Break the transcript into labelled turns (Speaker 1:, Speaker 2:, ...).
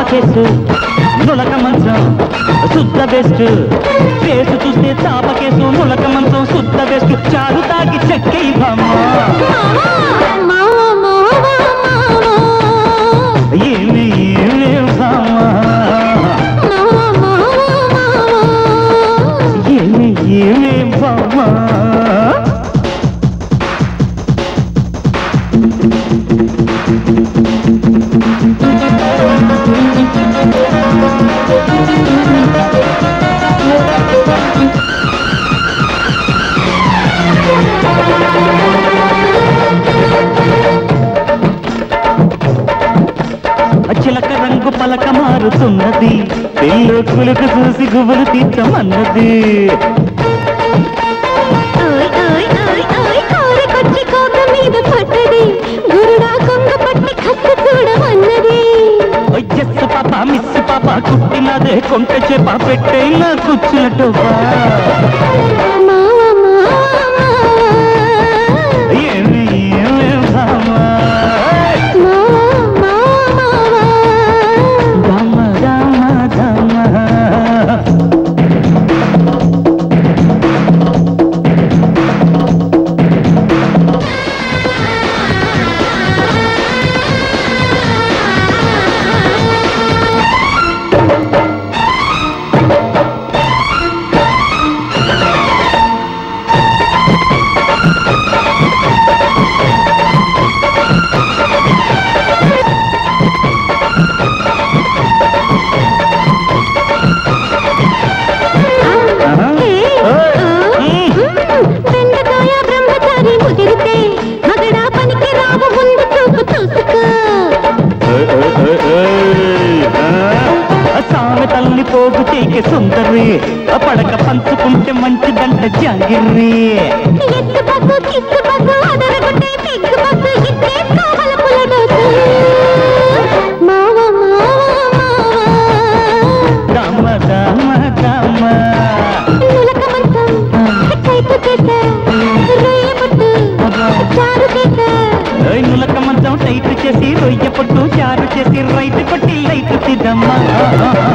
Speaker 1: case నులక మంచం శుద్ధ బెస్ట్ కేసు చూస్తే చాప కేసు నులక మంచం శుద్ధ బెస్ట్ చారు తాగి చెక్కై బామ్మ
Speaker 2: మావా మావా మావా
Speaker 1: ఏమి ఏమి బామ్మ
Speaker 2: మావా మావా మావా
Speaker 1: ఏమి ఏమి బామ్మ చిలక రంగు పలక మారుతున్నది పెళ్ళు కులుకు చూసి గుబులు తీర్చమన్నది
Speaker 2: ఓయ్ ఓయ్ ఓయ్ ఓయ్ కోరికొచ్చి కోక మీద పడ్డది గురుడా కొంగ పట్టి కత్తి చూడమన్నది
Speaker 1: ఎస్ పాప మిస్ పాప కుట్టినదే కొంట చేప పెట్టైన కూర్చున్నట్టు
Speaker 2: మావా మావా మావా
Speaker 1: ఏమి ఏమి భామా
Speaker 2: మావా మావా మావా
Speaker 1: దమ దమ దమ
Speaker 2: బెండకాయ బ్రహ్మచారి ముదిరితే మగడా పనికి రావు ముందు చూపు చూసుకో
Speaker 1: సామెతల్ని పోగు చేయక సుందరి పడక పంచుకుంటే మంచిదంట జాగిర్రి
Speaker 2: ఎత్తు బస్సు కిస్సు బస్సు అదరగొట్టే పెగ్గు బస్సు ఇట్టే కావల పుల డోసు మావ మావ మావ
Speaker 1: దమ దమ దమ
Speaker 2: నులక మంచం కైపు చేత రొయ్య పట్టు చారు చేత
Speaker 1: నులక మంచం టైట్ చేసి రొయ్య పట్టు చారు చేసి రైతు కొట్టి లైట్ తిద్దమ్మా